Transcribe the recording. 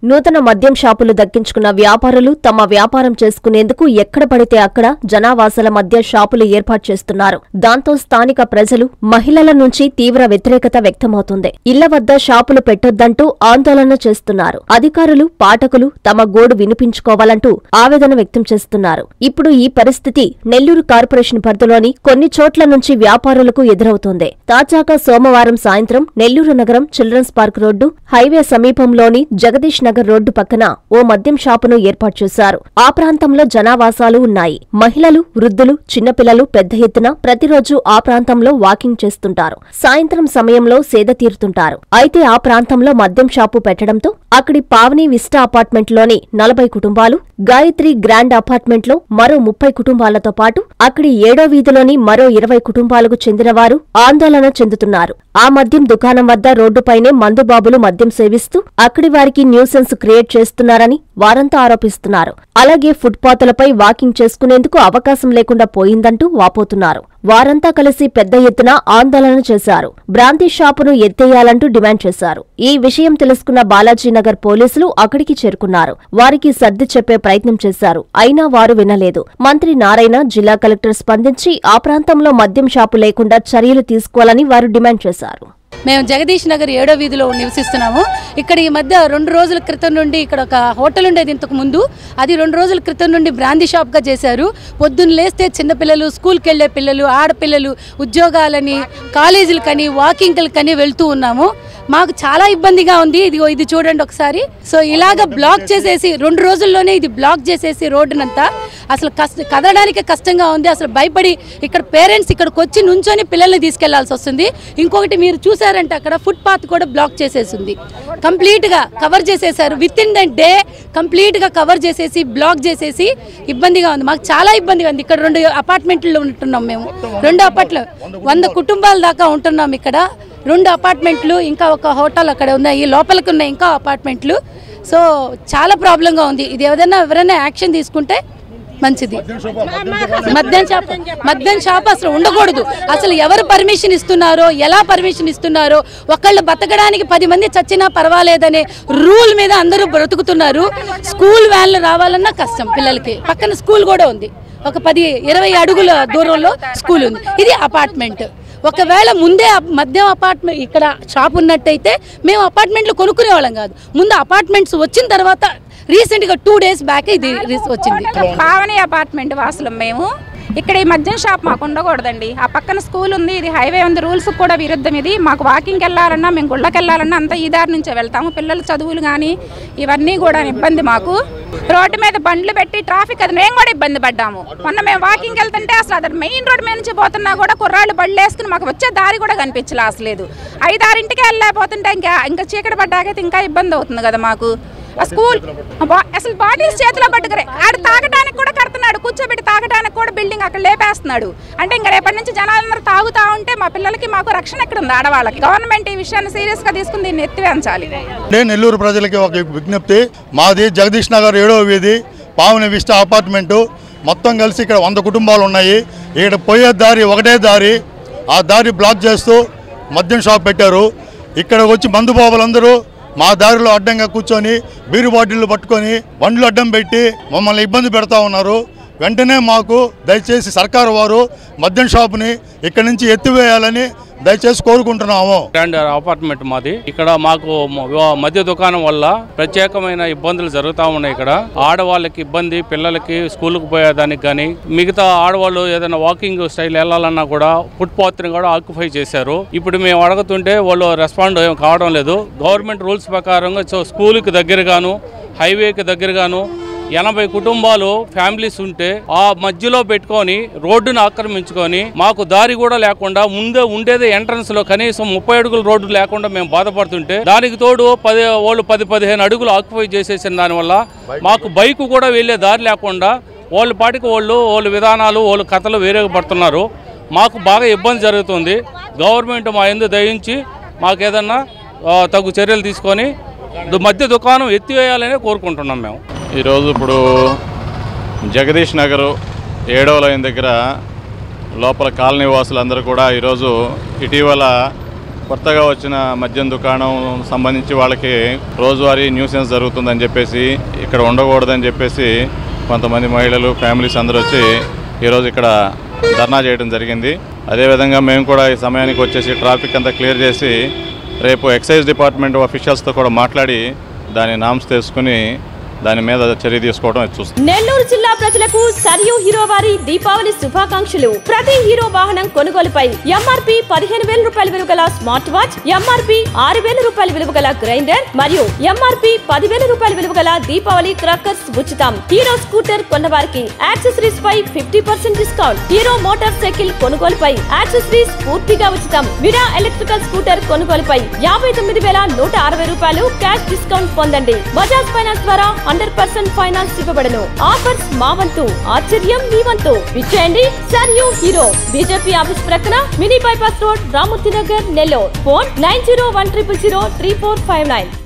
నూతన మద్యం షాపులు దక్కించుకున్న వ్యాపారులు తమ వ్యాపారం చేసుకునేందుకు ఎక్కడ పడితే అక్కడ జనావాసాల మధ్య షాపులు ఏర్పాటు చేస్తున్నారు దాంతో స్థానిక ప్రజలు మహిళల నుంచి తీవ్ర వ్యతిరేకత వ్యక్తమవుతుంది ఇళ్ల వద్ద షాపులు పెట్టొద్దంటూ ఆందోళన చేస్తున్నారు అధికారులు పాఠకులు తమ గోడు వినిపించుకోవాలంటూ ఆవేదన వ్యక్తం చేస్తున్నారు ఇప్పుడు ఈ పరిస్థితి నెల్లూరు కార్పొరేషన్ పరిధిలోని కొన్ని చోట్ల నుంచి వ్యాపారులకు ఎదురవుతోంది తాజాగా సోమవారం సాయంత్రం నెల్లూరు నగరం చిల్డ్రన్స్ పార్క్ రోడ్డు హైవే సమీపంలోని జగదీష్ నగర్ రోడ్డు పక్కన ఓ మద్యం షాపును ఏర్పాటు చేశారు ఆ ప్రాంతంలో జనావాసాలు ఉన్నాయి మహిళలు వృద్ధులు చిన్నపిల్లలు పెద్ద ఎత్తున ప్రతిరోజు ఆ ప్రాంతంలో వాకింగ్ చేస్తుంటారు సాయంత్రం సమయంలో సేద తీరుతుంటారు అయితే ఆ ప్రాంతంలో మద్యం షాపు పెట్టడంతో అక్కడి పావని విస్టా అపార్ట్మెంట్లోని నలభై కుటుంబాలు గాయత్రి గ్రాండ్ అపార్ట్మెంట్లో మరో ముప్పై కుటుంబాలతో పాటు అక్కడి ఏడో వీధిలోని మరో ఇరవై కుటుంబాలకు చెందిన వారు ఆందోళన చెందుతున్నారు ఆ మద్యం దుకాణం వద్ద రోడ్డుపైనే మందుబాబులు మద్యం సేవిస్తూ అక్కడి వారికి న్యూసెన్స్ క్రియేట్ చేస్తున్నారని వారంతా ఆరోపిస్తున్నారు అలాగే ఫుట్పాత్లపై వాకింగ్ చేసుకునేందుకు అవకాశం లేకుండా పోయిందంటూ వాపోతున్నారు వారంతా కలిసి పెద్ద ఎత్తున ఆందోళన చేశారు బ్రాంతి షాపును ఎత్తేయాలంటూ డిమాండ్ చేశారు ఈ విషయం తెలుసుకున్న బాలాజీనగర్ పోలీసులు అక్కడికి చేరుకున్నారు వారికి సర్ది చెప్పే ప్రయత్నం చేశారు అయినా వారు వినలేదు మంత్రి నారాయణ జిల్లా కలెక్టర్ స్పందించి ఆ ప్రాంతంలో మద్యం షాపు లేకుండా చర్యలు తీసుకోవాలని వారు డిమాండ్ చేశారు మేము జగదీష్ నగర్ ఏడో వీధిలో నివసిస్తున్నాము ఇక్కడ ఈ మధ్య రెండు రోజుల క్రితం నుండి ఇక్కడ ఒక హోటల్ ఉండేది ఇంతకు ముందు అది రెండు రోజుల క్రితం నుండి బ్రాందీ షాప్గా చేశారు పొద్దున్న లేస్తే చిన్నపిల్లలు స్కూల్కి వెళ్ళే పిల్లలు ఆడపిల్లలు ఉద్యోగాలని కాలేజీలకని వాకింగ్లకని వెళ్తూ ఉన్నాము మాకు చాలా ఇబ్బందిగా ఉంది ఇది ఇది చూడండి ఒకసారి సో ఇలాగ బ్లాక్ చేసేసి రెండు రోజుల్లోనే ఇది బ్లాక్ చేసేసి రోడ్డునంతా అసలు కష్ట కదలడానికి కష్టంగా ఉంది అసలు భయపడి ఇక్కడ పేరెంట్స్ ఇక్కడికి వచ్చి నుంచొని పిల్లల్ని తీసుకెళ్లాల్సి వస్తుంది ఇంకొకటి మీరు చూసారంటే అక్కడ ఫుట్ పాత్ కూడా బ్లాక్ చేసేసింది కంప్లీట్గా కవర్ చేసేసారు విత్ ఇన్ ద డే కంప్లీట్గా కవర్ చేసేసి బ్లాక్ చేసేసి ఇబ్బందిగా ఉంది మాకు చాలా ఇబ్బందిగా ఉంది ఇక్కడ రెండు అపార్ట్మెంట్లో ఉంటున్నాం మేము రెండు అపార్ట్లు వంద కుటుంబాల దాకా ఉంటున్నాం ఇక్కడ రెండు అపార్ట్మెంట్లు ఇంకా ఒక హోటల్ అక్కడ ఉన్నాయి లోపలికి ఉన్నాయి ఇంకా అపార్ట్మెంట్లు సో చాలా ప్రాబ్లంగా ఉంది ఇది ఏదైనా ఎవరైనా యాక్షన్ తీసుకుంటే మంచిది మద్యం షాప్ మద్యం షాప్ అసలు ఉండకూడదు అసలు ఎవరు పర్మిషన్ ఇస్తున్నారో ఎలా పర్మిషన్ ఇస్తున్నారో ఒకళ్ళు బతకడానికి పది మంది చచ్చినా పర్వాలేదనే రూల్ మీద అందరూ బ్రతుకుతున్నారు స్కూల్ వ్యాన్లు రావాలన్నా కష్టం పిల్లలకి పక్కన స్కూల్ కూడా ఉంది ఒక పది ఇరవై అడుగుల దూరంలో స్కూల్ ఉంది ఇది అపార్ట్మెంట్ ఒకవేళ ముందే అప్- మద్యం అపార్ట్మెంట్ ఇక్కడ షాప్ ఉన్నట్టయితే మేము అపార్ట్మెంట్లు కొనుక్కునే వాళ్ళం కాదు ముందు అపార్ట్మెంట్స్ వచ్చిన తర్వాత రీసెంట్గా టూ డేస్ బ్యాక్ ఇది రీస్- వచ్చింది పావని అపార్ట్మెంట్ వాసులం మేము ఇక్కడ ఈ మద్యం షాప్ మాకు ఉండకూడదండి ఆ పక్కన స్కూల్ ఉంది ఇది హైవే ఉంది రూల్స్ కూడా విరుద్ధం ఇది మాకు వాకింగ్కి వెళ్ళాలన్నా మేము గుళ్ళకి వెళ్ళాలన్నా అంతా ఈ దారి నుంచే వెళ్తాము పిల్లల చదువులు కానీ ఇవన్నీ కూడా ఇబ్బంది మాకు రోడ్డు మీద బండ్లు పెట్టి ట్రాఫిక్ అది మేము కూడా ఇబ్బంది పడ్డాము మొన్న మేము వాకింగ్ వెళ్తుంటే అసలు అది మెయిన్ రోడ్ మీద నుంచి పోతున్నా కూడా కుర్రాళ్ళు బళ్ళు వేసుకుని మాకు వచ్చే దారి కూడా కనిపించలే అసలు లేదు ఐదారింటికి వెళ్ళలేకపోతుంటే ఇంకా ఇంకా చీకటి పడ్డాకైతే ఇంకా ఇబ్బంది అవుతుంది కదా మాకు ఆ స్కూల్ బా- అసలు బాటిల్స్ చేతిలో పట్టుకురే ఆడు తాగడానికి కూడా కడుతున్నాడు కూర్చోబెట్టి తాగడానికి కూడా బిల్డింగ్ అక్కడ లేపేస్తున్నాడు అంటే ఇంకా రేపటి నుంచి జనాలందరూ తాగుతా ఉంటే మా పిల్లలకి మాకు రక్షణ ఎక్కడ ఉంది ఆడవాళ్ళకి గవర్నమెంట్ ఈ విషయాన్ని సీరియస్ గా తీసుకుని దీన్ని ఎత్తివేంచాలి అంటే నెల్లూరు ప్రజలకి ఒక విజ్ఞప్తి మాది జగదీష్ నగర్ ఏడవ వీధి పావని విస్టా అపార్ట్మెంటు మొత్తం కలిసి ఇక్కడ వంద కుటుంబాలు ఉన్నాయి ఇక్కడ పోయే దారి ఒకటే దారి ఆ దారి బ్లాక్ చేస్తూ మద్యం షాప్ పెట్టారు ఇక్కడ వచ్చి మందు బాబులందరూ మా దారిలో అడ్డంగా కూర్చొని బీరు బాటిళ్ళు పట్టుకొని బండ్లు అడ్డం పెట్టి మమ్మల్ని ఇబ్బంది పెడతా ఉన్నారు వెంటనే మాకు దయచేసి సర్కారు వారు మద్యం షాపుని ఇక్కడి నుంచి ఎత్తివేయాలని దయచేసి కోరుకుంటున్నాము గ్రాండ్ అపార్ట్మెంట్ మాది ఇక్కడ మాకు మ- మద్య దుకాణం వల్ల ప్రత్యేకమైన ఇబ్బందులు జరుగుతూ ఉన్నాయి ఇక్కడ ఆడవాళ్ళకి ఇబ్బంది పిల్లలకి స్కూల్కి పోయేదానికి కానీ మిగతా ఆడవాళ్ళు ఏదైనా వాకింగ్ స్టైల్ వెళ్ళాలన్నా కూడా ఫుట్పాత్ని కూడా ఆక్యుపై చేశారు ఇప్పుడు మేము అడుగుతుంటే వాళ్ళు రెస్పాండ్ ఏం కావడం లేదు గవర్నమెంట్ రూల్స్ ప్రకారంగా సో స్కూల్కి దగ్గరగాను హైవేకి దగ్గరగాను ఎనభై కుటుంబాలు ఫ్యామిలీస్ ఉంటే ఆ మధ్యలో పెట్టుకొని రోడ్డును ఆక్రమించుకొని మాకు దారి కూడా లేకుండా ముందే ఉండేది ఎంట్రన్స్ లో కనీసం ముప్పై అడుగుల రోడ్డు లేకుండా మేము బాధపడుతుంటే దానికి తోడు పది వాళ్ళు పది పదిహేను అడుగులు ఆక్యుపై చేసేసిన దానివల్ల మాకు బైక్ కూడా వెళ్ళే దారి లేకుండా వాళ్ళ పాటికి వాళ్ళు వాళ్ళ విధానాలు వాళ్ళ కథలు వేరేగా పడుతున్నారు మాకు బాగా ఇబ్బంది జరుగుతుంది గవర్నమెంట్ మా ఎందు దయించి మాకు ఏదన్నా ఆ, తగు చర్యలు తీసుకొని దు- మధ్య దుకాణం ఎత్తివేయాలనే కోరుకుంటున్నాం మేము ఈరోజు ఇప్పుడు జగదీష్ నగర్ ఏడవ లైన్ దగ్గర లోపల కాలనీ వాసులందరూ కూడా ఈరోజు ఇటీవల కొత్తగా వచ్చిన మద్యం దుకాణం సంబంధించి వాళ్ళకి రోజువారీ న్యూసెన్స్ జరుగుతుందని చెప్పేసి ఇక్కడ ఉండకూడదని చెప్పేసి కొంతమంది మహిళలు ఫ్యామిలీస్ అందరూ వచ్చి ఈరోజు ఇక్కడ ధర్నా చేయడం జరిగింది అదేవిధంగా మేము కూడా ఈ సమయానికి వచ్చేసి ట్రాఫిక్ అంతా క్లియర్ చేసి రేపు ఎక్సైజ్ డిపార్ట్మెంట్ ఆఫీషియల్స్తో కూడా మాట్లాడి దాని నామ్స్ తెలుసుకుని దాని మీద చర్య తీసుకోవడం చూస్తాం నెల్లూరు జిల్లా ప్రజలకు సరియు హీరో వారి దీపావళి శుభాకాంక్షలు ప్రతి హీరో వాహనం కొనుగోలుపై ఎంఆర్పి పదిహేను వేల రూపాయల విలువ గల స్మార్ట్ వాచ్ ఎంఆర్పి ఆరు వేల రూపాయల విలువ గల గ్రైండర్ మరియు ఎంఆర్పి పదివేల రూపాయల విలువ గల దీపావళి క్రాకర్స్ ఉచితం హీరో స్కూటర్ కొన్నవారికి యాక్సెసరీస్ పై fifty percent discount Hero motorcycle కొనుగోలుపై యాక్సెసరీస్ పూర్తిగా ఉచితం విరా ఎలక్ట్రికల్ స్కూటర్ కొనుగోలుపై యాభై తొమ్మిది వేల నూట అరవై రూపాయలు క్యాష్ డిస్కౌంట్ పొందండి బజాజ్ ఫైనాన్స్ ద్వారా హండ్రెడ్ పర్సెంట్ ఫైనాన్స్ ఇవ్వబడను ఆఫర్స్ మా వంతు ఆశ్చర్యం మీ వంతు విచ్చేయండి సర్ యూ హీరో బీజేపీ ఆఫీస్ ప్రక్కన mini bypass road Ramamurthy Nagar Nellore phone nine zero one triple zero three four five nine